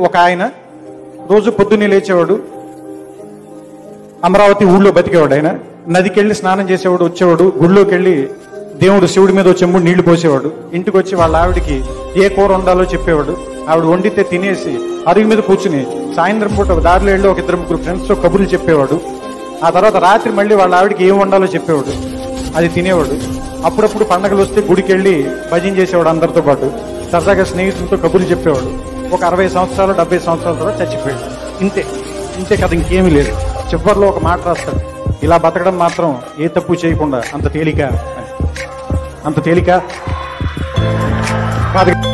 ఒక ఆయన రోజు పొద్దున్నే లేచేవాడు అమరావతి ఊళ్ళో బతికేవాడు ఆయన నదికి వెళ్ళి స్నానం చేసేవాడు వచ్చేవాడు గుళ్ళోకి వెళ్ళి దేవుడు శివుడి మీద చెంబుడు నీళ్లు పోసేవాడు ఇంటికి వచ్చి వాళ్ళ ఆవిడికి ఏ కూర వండాలో చెప్పేవాడు ఆవిడ వండితే తినేసి అరుగు మీద కూర్చుని సాయంత్రం పూట ఒక దారిలో వెళ్ళి ఒక ఇద్దరు ముగ్గురు ఫ్రెండ్స్ తో కబుర్లు చెప్పేవాడు ఆ తర్వాత రాత్రి మళ్ళీ వాళ్ళ ఆవిడకి ఏం వండాలో చెప్పేవాడు అది తినేవాడు అప్పుడప్పుడు పండగలు వస్తే గుడికి వెళ్ళి భజన చేసేవాడు అందరితో పాటు సరదాగా స్నేహితులతో కబుర్లు చెప్పేవాడు ఒక అరవై సంవత్సరాలు డెబ్బై సంవత్సరాల తర్వాత చచ్చిపోయాడు ఇంతే ఇంతే కదా ఇంకేమీ లేదు చివరిలో ఒక మాట రాస్తాడు ఇలా బతకడం మాత్రం ఏ తప్పు చేయకుండా అంత తేలిక అని అంత తేలిక కాదు